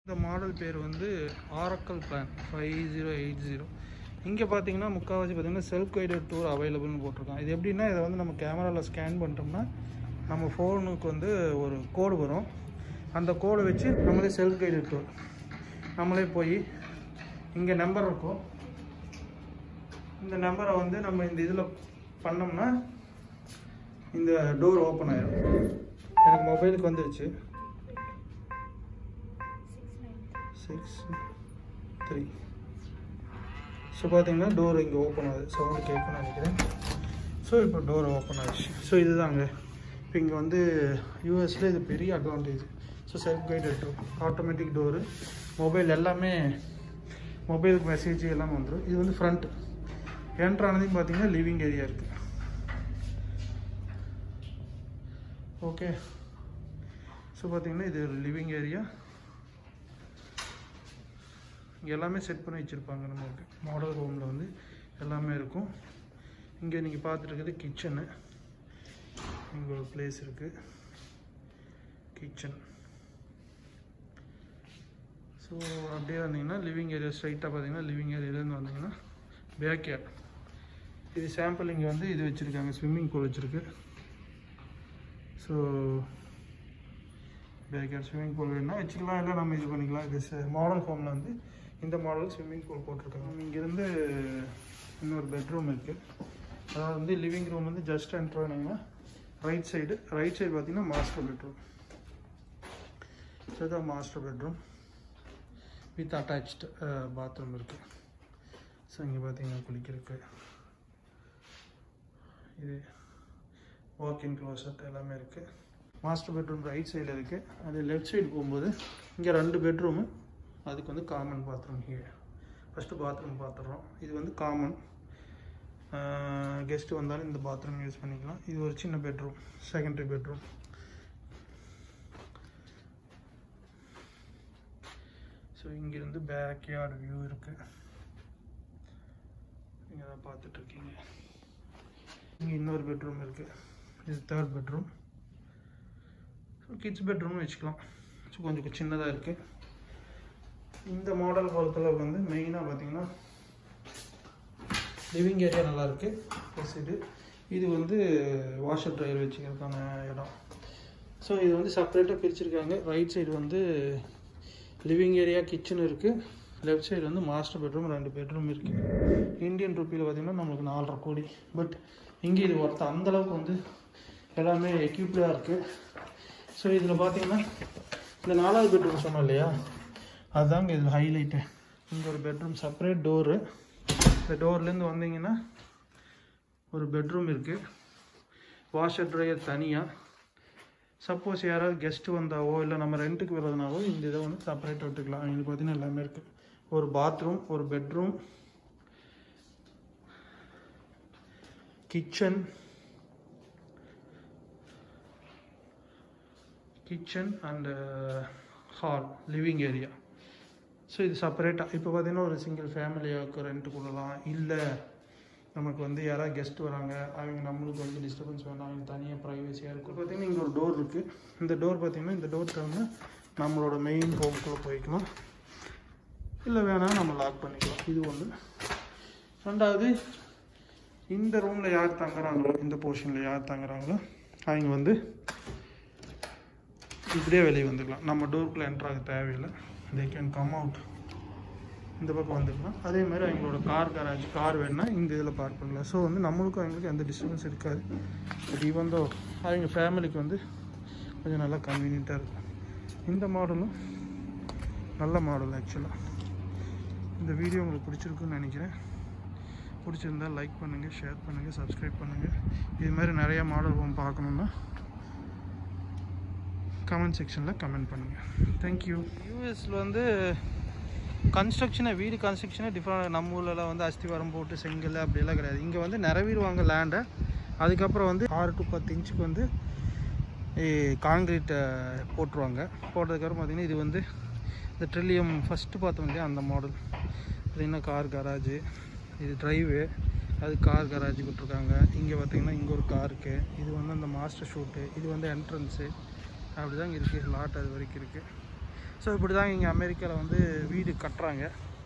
இந்த மாடல் பேர் வந்து Oracle plan five zero eight zero இங்கே பார்த்தீங்கன்னா முக்கால்வாசி பார்த்தீங்கன்னா செல்ஃப் கைடட் டூர் அவைலபிள்னு போட்டிருக்கான் இது எப்படின்னா இதை வந்து நம்ம கேமராவில் ஸ்கேன் பண்ணிட்டோம்னா நம்ம ஃபோனுக்கு வந்து ஒரு கோடு வரும் அந்த கோடை வச்சு நம்மளே செல்ஃப் கைடட் டூர் நம்மளே போய் இங்கே நம்பர் இருக்கும் இந்த நம்பரை வந்து நம்ம இந்த இதில் பண்ணோம்னா இந்த டோர் ஓப்பன் ஆயிடும் எனக்கு மொபைலுக்கு வந்துருச்சு சிக்ஸ் த்ரீ ஸோ பார்த்தீங்கன்னா டோர் இங்கே ஓப்பன் ஆகுது சவுண்டு கேட்கணும்னு நினைக்கிறேன் ஸோ இப்போ டோர் ஓப்பன் ஆகிடுச்சு ஸோ இதுதாங்க இப்போ இங்கே வந்து யூஎஸில் இது பெரிய advantage so self guided door automatic door mobile எல்லாமே மொபைலுக்கு மெசேஜ் எல்லாமே வந்துடும் இது வந்து ஃப்ரண்ட் என்ட்ரானதையும் பார்த்தீங்கன்னா லிவிங் ஏரியா இருக்குது ஓகே ஸோ பார்த்தீங்கன்னா இது லிவிங் ஏரியா இங்கே எல்லாமே செட் பண்ணி வச்சுருப்பாங்க நமக்கு மாடல் ரூமில் வந்து எல்லாமே இருக்கும் இங்கே நீங்கள் பார்த்துட்டு இருக்கிறது கிச்சனு இங்கே ஒரு பிளேஸ் இருக்குது கிச்சன் ஸோ அப்படியே வந்தீங்கன்னா லிவிங் ஏரியா ஸ்ட்ரைட்டாக பார்த்தீங்கன்னா லிவிங் ஏரியாலேருந்து வந்தீங்கன்னா பேக் யார்ட் இது சாம்பிள் இங்கே வந்து இது வச்சுருக்காங்க ஸ்விம்மிங் பூல் வச்சுருக்கு so back yard swimming pool வேணும்னா வச்சுக்கலாம் இல்லை நம்ம இது பண்ணிக்கலாம் இது மாடல் ஹோமில் வந்து இந்த மாடல் ஸ்விம்மிங் பூல் போட்டிருக்காங்க இங்கேருந்து இன்னொரு பெட்ரூம் இருக்குது அதாவது வந்து லிவிங் ரூம் வந்து ஜஸ்ட் என்ட்ரு ஆனீங்கன்னா ரைட் சைடு ரைட் சைடு பார்த்தீங்கன்னா மாஸ்டர் பெட்ரூம் ஸோ இதான் master bedroom with attached bathroom இருக்குது ஸோ இங்கே பார்த்தீங்கன்னா குளிக்கிறதுக்கு இது வாக்கின் க்ளோசட் எல்லாமே இருக்குது மாஸ்டர் பெட்ரூம் ரைட் சைடில் இருக்குது அது லெஃப்ட் சைடு போகும்போது இங்கே ரெண்டு பெட்ரூமு அதுக்கு வந்து common bathroom here first bathroom பார்த்துடுறோம் இது வந்து காமன் கெஸ்ட்டு வந்தாலும் இந்த பாத்ரூம் யூஸ் பண்ணிக்கலாம் இது ஒரு சின்ன பெட்ரூம் செகண்டரி பெட்ரூம் ஸோ இங்கேருந்து பேக் யார்டு வியூ இருக்குது நீங்கள் தான் பார்த்துட்ருக்கீங்க இங்கே இன்னொரு பெட்ரூம் இருக்குது இது தேர்ட் பெட்ரூம் ஸோ கிட்ஸ் பெட்ரூம்னு வச்சுக்கலாம் ஸோ கொஞ்சம் சின்னதாக இருக்குது இந்த மாடல் பொறுத்தளவுக்கு வந்து மெயினாக பார்த்தீங்கன்னா லிவிங் ஏரியா நல்லாயிருக்கு ப்ளஸ் இது இது வந்து வாஷர் ட்ரையர் வச்சுக்கிறதுக்கான இடம் ஸோ இது வந்து செப்பரேட்டாக பிரிச்சிருக்காங்க ரைட் சைடு வந்து லிவிங் ஏரியா கிச்சன் இருக்குது லெஃப்ட் சைடு வந்து மாஸ்டர் பெட்ரூம் ரெண்டு பெட்ரூம் இருக்குது இந்தியன் ருப்பியில் பார்த்திங்கன்னா நம்மளுக்கு நாலரை கோடி பட் இங்கே இது ஒருத்த அந்தளவுக்கு வந்து எல்லாமே எக்யூப்டாக இருக்குது ஸோ இதில் பார்த்தீங்கன்னா இந்த நாலாவது பெட்ரூம் சொன்னோம் இல்லையா அதுதாங்க இது ஹைலைட்டு இங்கே ஒரு பெட்ரூம் செப்பரேட் டோரு இந்த டோர்லேருந்து வந்தீங்கன்னா ஒரு பெட்ரூம் இருக்குது வாஷர் ட்ரையர் தனியாக சப்போஸ் யாராவது கெஸ்ட்டு வந்தாவோ இல்லை நம்ம ரெண்ட்டுக்கு வர்றதுனாவோ இந்த இதை வந்து செப்பரேட் விட்டுக்கலாம் இது பார்த்தீங்கன்னா எல்லாமே இருக்குது ஒரு பாத்ரூம் ஒரு bedroom kitchen kitchen and hall living area so இது செப்பரேட்டாக இப்போ பார்த்தீங்கன்னா ஒரு சிங்கிள் ஃபேமிலியாவுக்கு ரெண்ட் கொடுக்கலாம் இல்லை நமக்கு வந்து யாராவது கெஸ்ட் வராங்க அவங்க நம்மளுக்கு வந்து டிஸ்டர்பன்ஸ் வேணாம் அவங்க தனியாக ப்ரைவசியாக இருக்கும் பார்த்தீங்கன்னா இங்கே ஒரு டோர் இருக்குது இந்த டோர் பார்த்தீங்கன்னா இந்த டோர் திறந்து நம்மளோட மெயின் ஹோம்குள்ளே போய்க்கலாம் இல்லை வேணாம் நம்ம லாக் பண்ணிக்கலாம் இது ஒன்று ரெண்டாவது இந்த ரூமில் யார் தங்குறாங்களோ இந்த போர்ஷனில் யார் தங்குறாங்களோ அவங்க வந்து இப்படியே வெளியே வந்துக்கலாம் நம்ம டோருக்குள்ளே என்ட்ரு ஆக தேவையில்லை தே கேன் கம் அவுட் இந்த பக்கம் வந்துக்கலாம் அதே மாதிரி அவங்களோட கார் கராஜ் கார் வேணுன்னா இந்த இதில் பார்க் பண்ணலாம் ஸோ வந்து நம்மளுக்கும் அவங்களுக்கு எந்த டிஸ்டர்பன்ஸ் இருக்காது பட் ஈவன் தோ அவங்க ஃபேமிலிக்கு வந்து கொஞ்சம் நல்லா கன்வீனியண்ட்டாக இருக்கும் இந்த மாடலும் நல்ல மாடல் ஆக்சுவலாக இந்த வீடியோ உங்களுக்கு பிடிச்சிருக்குன்னு நினைக்கிறேன் பிடிச்சிருந்தால் லைக் பண்ணுங்கள் ஷேர் பண்ணுங்கள் சப்ஸ்கிரைப் பண்ணுங்கள் இது மாதிரி நிறையா மாடல் ஹோம் பார்க்கணுன்னா கமெண்ட் செக்ஷனில் கமெண்ட் பண்ணுங்கள் தேங்க்யூ யூஎஸில் வந்து கன்ஸ்ட்ரக்ஷனை வீடு கன்ஸ்ட்ரக்ஷனே டிஃப்ரெண்ட் நம்ம ஊர்லலாம் வந்து அஸ்திவாரம் போட்டு செங்கல் அப்படியெல்லாம் கிடையாது இங்கே வந்து நிறவிடுவாங்க லேண்டை அதுக்கப்புறம் வந்து ஆறு டு பத்து இன்ச்சுக்கு வந்து காங்கிரீட்டை போட்டுருவாங்க போட்டதுக்கப்புறம் பார்த்திங்கன்னா இது வந்து இந்த ட்ரில்லியம் ஃபஸ்ட்டு பார்த்தோம் இல்லையா அந்த மாடல் பார்த்திங்கன்னா கார் கராஜு இது ட்ரைவு அது கார் கராஜ் கொடுத்துருக்காங்க இங்கே பார்த்தீங்கன்னா இங்கே ஒரு காருக்கு இது வந்து அந்த மாஸ்டர் ஷூட்டு இது வந்து என்ட்ரன்ஸு அப்படி தான் இருக்குது லாட் அது வரைக்கும் இருக்குது ஸோ இப்படி தான் இங்கே அமெரிக்காவில் வந்து வீடு கட்டுறாங்க